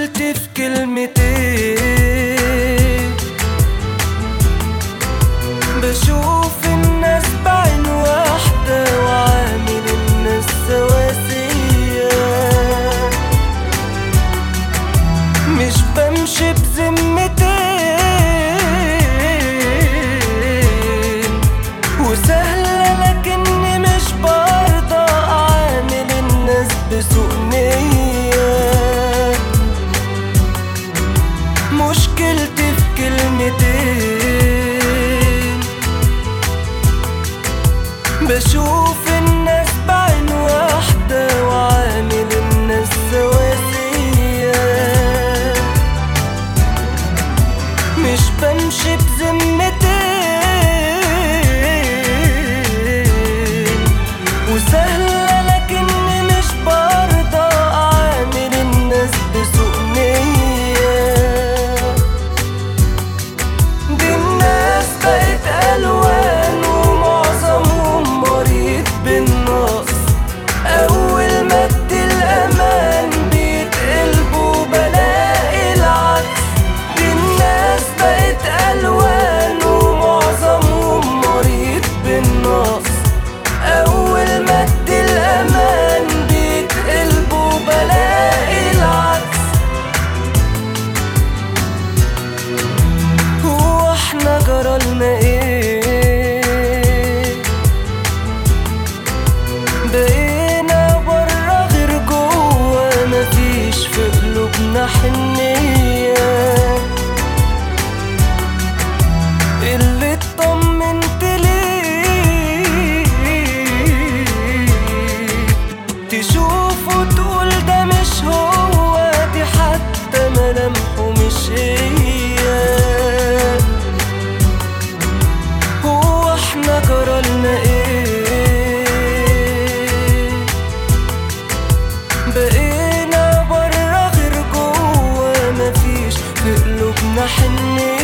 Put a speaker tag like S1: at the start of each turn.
S1: مشكلتي في كلمتين بشوف الناس بعين واحدة وعامل الناس سواسية مش بمشي بذمتين وسهلة لكني مش برضى أعامل الناس بسوء نية مشكلتي في كلمتين بشوف الناس بعين واحدة وعامل الناس سواسية مش بمشي بذمتين وسهلة لكني مش برضى أعامل الناس بسوء نية دي الناس بقت ألوان ومعظمهم مريض بالنقص أول ما ادي الأمان بيتقلبوا بلاقي العكس دي الناس بقت ألوان ومعظمهم مريض بالنقص أول ما ادي الأمان بيتقلبوا بلاقي العكس هو احنا جرالنا ايه بقينا برا غير جوا مفيش في قلوبنا حنية اللي اطمنت ليه تشوفه تقول ده مش هو دي حتى ملامحه مش هي هو احنا جرالنا ايه بقينا برا غير جوا مفيش في قلوبنا حنية